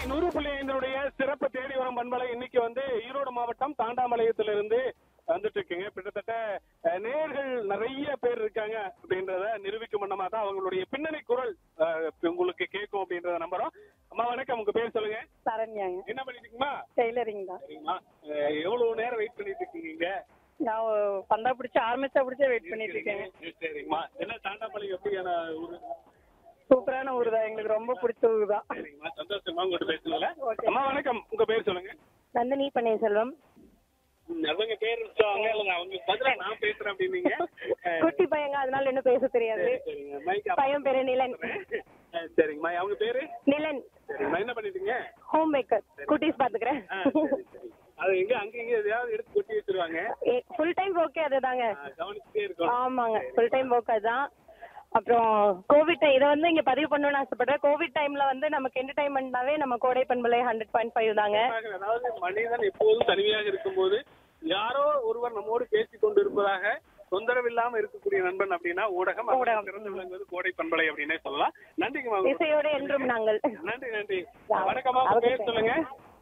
நூறு புள்ளி ஐந்தனுடைய சிறப்பு தேடி வரும் பண்பலை இன்னைக்கு வந்து ஈரோடு மாவட்டம் தாண்டாமலையத்திலிருந்து வந்துட்டு இருக்குங்க கிட்டத்தட்ட அஹ், நேயர்கள் நிறைய பேர் இருக்காங்க அப்படின்றத நிரூபிக்கும் வண்ணமா தான் அவங்களுடைய பின்னணி குரல் அஹ், உங்களுக்கு கேட்கும் அப்படின்றத நம்புறோம் அம்மா வணக்கம் உங்க பேர் சொல்லுங்க சரண்யாங்க என்ன பண்ணிட்டு இருக்கீங்கம்மா டெய்லரிங் தான் சரிங்கம்மா அஹ், எவ்வளவு நேரம் வெயிட் பண்ணிட்டு இருக்கீங்க இங்க? நான் பந்தா பிடிச்சி ஆரம்பிச்சா பிடிச்சே வெயிட் பண்ணிட்டு இருக்கேங்க சரிங்கம்மா என்ன தாண்டாமலை எப்படியான ஊரு சூப்பரான ஊர் தான் எங்களுக்கு ரொம்ப பிடிச்ச ஊர் தான் சரிங்கம்மா சந்தோஷமா உங்ககிட்ட பேசுனதுல Okay. அம்மா வணக்கம் உங்க பேர் சொல்லுங்க நந்தினி பன்னீர்செல்வம் ம், அவங்க பேர் சொல்லுவாங்க இல்ல அவங்க பதிலா நான் பேசுறேன் அப்படின்னீங்க அஹ், குட்டி பையங்க அதனால என்ன பேச தெரியாது சரி, சரிங்க மைக் ஆஃப் பையன் பேரு நிலன் அஹ், சரிங்கம்மா அவங்க பேரு நிலன் சரிங்கம்மா என்ன பண்ணிட்டீங்க ஹோம் மேக்கர் குட்டீஸ் பாத்துக்கிறேன் ஆ, சரி, சரி. அது எங்க அங்க இங்க எதையாவது எடுத்து கொட்டி வச்சிருவாங்க ஃபுல் டைம் ஓகே அதுதாங்க ஆ, கவனிச்சுட்டே இருக்கணும் ஆமாங்க ஃபுல் டைம் ஒர்க் அதுதான் அப்புறம் கோவிட் இதை வந்து இங்க பதிவு பண்ணணும்னு ஆசைப்படுறேன் கோவிட் டைம்ல வந்து நமக்கு என்டர்டைன்மெண்ட்னாவே நம்ம கோடை பண்பலை ஹண்ட்ரட் பாயிண்ட் ஃபைவ் தாங்க அதாவது மனிதன் எப்போதும் தனிமையாக இருக்கும்போது யாரோ ஒருவர் நம்மோடு பேசிக் கொண்டு இருப்பதாக தொந்தரவு இல்லாம இருக்கக்கூடிய நண்பன் அப்படின்னா ஊடகம் அது ஊடகம். சிறந்து விளங்குவது கோடை பண்பலை அப்படின்னே சொல்லலாம் நன்றிங்கம்மா இசையோடு என்றும் நாங்கள் நன்றி நன்றி வணக்கம்மா உங்க பேர் சொல்லுங்க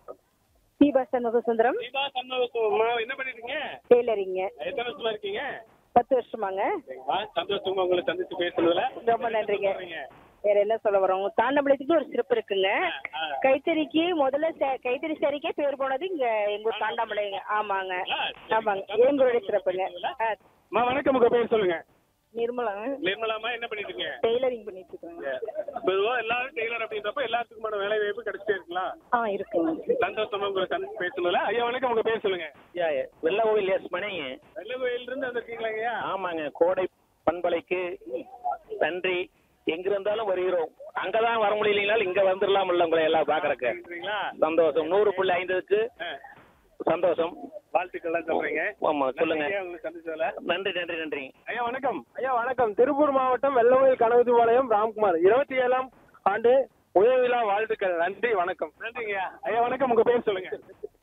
தீபா சண்முகசுந்தரம் தீபா சந்தோஷமா என்ன பண்ணிருக்கீங்க டெய்லரிங்க எத்தனை வருஷமா இருக்கீங்க பத்து வருஷமாங்க சரிங்கம்மா சந்தோஷமா உங்களை சந்திச்சு பேசுனதுல ரொம்ப நன்றிங்க சொல்றீங்க. வேற என்ன சொல்ல வரோம் தாண்டம்பளத்துக்கு ஒரு சிறப்பு இருக்குங்க ஆ. கைத்தறிக்கு முதல்ல சே- கைத்தறி சேரிக்கே பேர் போனது இங்க எங்க ஊர் தாண்டாமலைங்க ஆமாங்க ஆ, சரி. ஆமாங்க எங்களுடைய சிறப்புங்க ஆ, அம்மா வணக்கம் உங்க பேர் சொல்லுங்க நிர்மலாங்க நிர்மலாமா என்ன பண்ணிட்டு இருக்கீங்க டெய்லரிங் பண்ணிட்டு இருக்காங்க பொதுவா எல்லாரும் டெய்லர் அப்படின்றப்ப எல்லாத்துக்குமான வேலை வாய்ப்பு கிடைச்சிட்டே இருக்கலாம் ஆ இருக்குங்க சந்தோஷமா உங்களை சந்திச்சு பேசணும்ல ஐயா வணக்கம் உங்க பேர் சொல்லுங்க ஐயா வெள்ள கோயில் எஸ் மணிங்க வெள்ள கோயில இருந்து வந்திருக்கீங்களா ஐயா ஆமாங்க கோடை பண்பலைக்கு நன்றி எங்க இருந்தாலும் வருகிறோம் அங்கதான் வர முடியலைனாலும் இங்க வந்துடலாம்ல உங்களை எல்லாம் பாக்குறக்கு இருக்கீங்களா சந்தோஷம் நூறு புள்ளி ஐந்துக்கு சந்தோஷம் வாழ்த்துக்கள்லாம் சொல்றீங்க ஆமா சொல்லுங்க நன்றி ஐயா, உங்களை சந்திச்சதுல நன்றி நன்றி நன்றி ஐயா வணக்கம் ஐயா வணக்கம் திருப்பூர் மாவட்டம் வெள்ளமயில் கனகதுபாளையம் ராம்குமார் இருபத்தி ஏழாம் ஆண்டு உதவி விழா வாழ்த்துக்கள் நன்றி வணக்கம் நன்றிங்க ஐயா ஐயா வணக்கம் உங்க பேர் சொல்லுங்க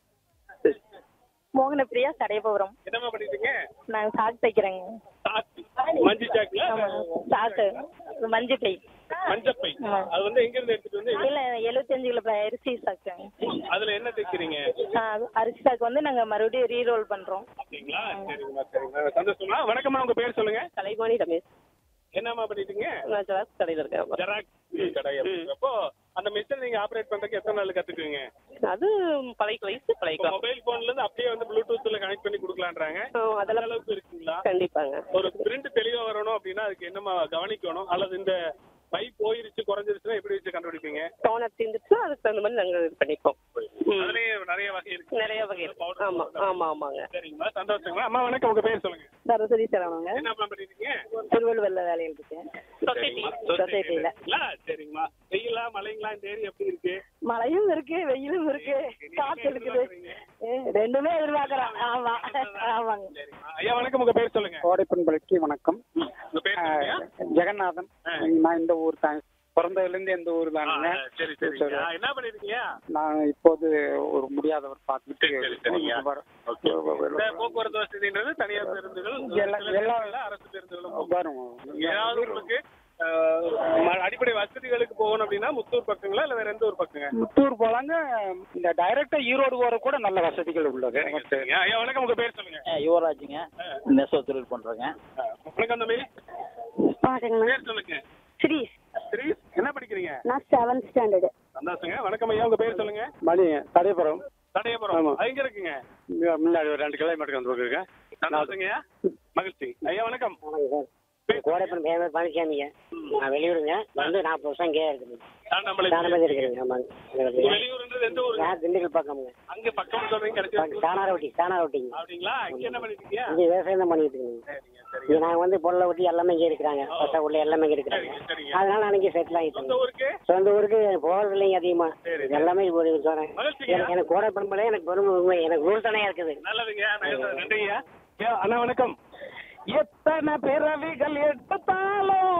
மோகன பிரியா சடையபுரம் என்னம்மா பண்ணிட்டீங்க நாங்க சாக்கு தைக்கிறேங்க சாக்கு மஞ்சு சாக்குல சாக்கு மஞ்சள் பை மஞ்சப்பை ஆமா. அது வந்து எங்க இருந்து எடுத்துட்டு வந்து இல்ல எழுபத்தஞ்சு கிலோ அரிசி சாக்குங்க அதுல என்ன தைக்கிறீங்க ஆ, அரிசி சாக்கு வந்து நாங்க மறுபடியும் ரீரோல் பண்றோம் அப்படிங்களா சரிங்கம்மா சரிங்கம்மா சந்தோஷமா வணக்கம்மா உங்க பேர் சொல்லுங்க கலைகோணி ரமேஷ் என்னம்மா பண்ணிட்டீங்க நான் ஜெராக்ஸ் கடையில் இருக்கேன் ஜெராக்ஸ் கடை அப்படின்றப்போ அந்த மிஷின் நீங்க ஆபரேட் பண்றதுக்கு எத்தனை நாள் கத்துக்குவீங்க அது பழைய வயசு பழைய மொபைல் போன்ல இருந்து அப்படியே வந்து ப்ளூடூத்ல கனெக்ட் பண்ணி கொடுக்கலான்றாங்க அதெல்லாம் அதெல்லாம் அளவுக்கு இருக்குங்களா கண்டிப்பாங்க ஒரு பிரிண்ட் தெளிவா வரணும் அப்படின்னா அதுக்கு என்னமா கவனிக்கணும் அல்லது இந்த பை போயிருச்சு குறைஞ்சிருச்சுன்னா எப்படி வச்சு கண்டுபிடிப்பீங்க டோனர் தீர்ந்துச்சுன்னா அதுக்கு தகுந்த மாதிரி நாங்கள் இது பண்ணிப்போம் அதுலயே நிறைய வகை இருக்கு நிறைய வகை இருக்கு ஆமா ஆமா ஆமாங்க சரிங்கம்மா சந்தோஷங்களா அம்மா வணக்கம் உங்க பேர் சொல்லுங்க சரஸ்வதி சரவணங்க என்னம்மா பண்ணிருக்கீங்க திருவள்ளுவர்ல வேலையில் இருக்கேன் சரிங்கம்மா. சொசைட்டில இல்ல, சரிங்கம்மா வெயிலா மழைங்களா இந்த ஏரி எப்படி இருக்கு மழையும் இருக்கு வெயிலும் இருக்கு காத்து இருக்குது ஏ, ரெண்டுமே எதிர்பார்க்கறோம் ஆமா ஆமாங்க சரிங்கம்மா ஐயா வணக்கம் உங்க பேர் சொல்லுங்க கோடைப்பண்பலைக்கு வணக்கம் உங்க பேர் சொல்லுங்க ஜெகநாதன் நான் இந்த ஊர் தான் பிறந்ததுலேருந்து இந்த ஊர் தானுங்க சரி சரி ஆ, என்ன பண்ணிருக்கீங்க நான் இப்போது ஒரு முடியாதவர் பார்த்துட்டு சரி, சரிங்க. வர- ஓகே. இந்த போக்குவரத்து வசதின்றது தனியார் பேருந்துகள் எல்லா- சில எல்லா- நேரங்கள்ல அரசு பேருந்துகளும் வரும் ஏதாவது உங்களுக்கு அஹ், ம- அடிப்படை வசதிகளுக்கு போகணும் அப்படின்னா முத்தூர் பக்கங்களா இல்ல வேற எந்த ஒரு பக்கங்க முத்தூர் போலாங்க இந்த டைரக்டா ஈரோடு போற கூட நல்ல வசதிகள் உள்ளது சரிங்க. ஐயா வணக்கம் உங்க பேர் சொல்லுங்க யுவராஜுங்க நெசவு தொழில் பண்றேங்க அஹ், வணக்கம் தம்பி பாருங்கண்ணா பேர் சொல்லுங்க ஸ்ரீ சரி என்ன படிக்கிறீங்க நான் செவன்த் ஸ்டாண்டர்டு சந்தோஷங்க வணக்கம் ஐயா உங்க பேர் சொல்லுங்க மணி தடைபுரம் தடையபுரம் ஆமா. அது எங்க இருக்குங்க முன்னாடி ஒரு ரெண்டு கிலோமீட்டருக்கு வந்து இருக்குங்க சந்தோஷங்க ஐயா மகிழ்ச்சி ஐயா வணக்கம் கோடைப்பன் பேர் பழனிசாமிங்க நான் வெளியூருங்க வந்து நாற்பது வருஷம் இங்கே இருக்குங்க தாண்டாமலை தானபதி இருக்கிறேங்க ஆமாங்க வெளியூர்ன்றது எந்த ஊருங்க நான் திண்டுக்கல் பக்கம்ங்க அங்க பக்கம் சொல்றீங்க கடைசி தானார ஒட்டி தானார ஒட்டிங்க அப்படிங்களா இங்க என்ன பண்ணிருக்கீங்க இங்கே விவசாயம் தான் பண்ணிட்டு இருக்கீங்க சரிங்க சரிங்க இங்கே நாங்கள் வந்து பொருளை ஒட்டி எல்லாமே இங்கே இருக்கிறாங்க பசா உள்ள எல்லாமே இங்கே இருக்கிறாங்க சரிங்க சரிங்க அதனால நான் இங்கே செட்டில் சொந்த ஆகிட்டேங்க ஊருக்கு சொந்த ஊருக்கு போகிறது இல்லைங்க அதிகமாக சரி. எல்லாமே ஒரு சொல்கிறேன் மகிழ்ச்சிங்க. எனக்கு எனக்கு கோடை பண்பலே எனக்கு பெரும் உண்மை எனக்கு ரூல் தானே இருக்குது நல்லதுங்க நன்றிங்க ஐயா அண்ணா வணக்கம் எத்தனை பிறவிகள் எடுத்தாலும்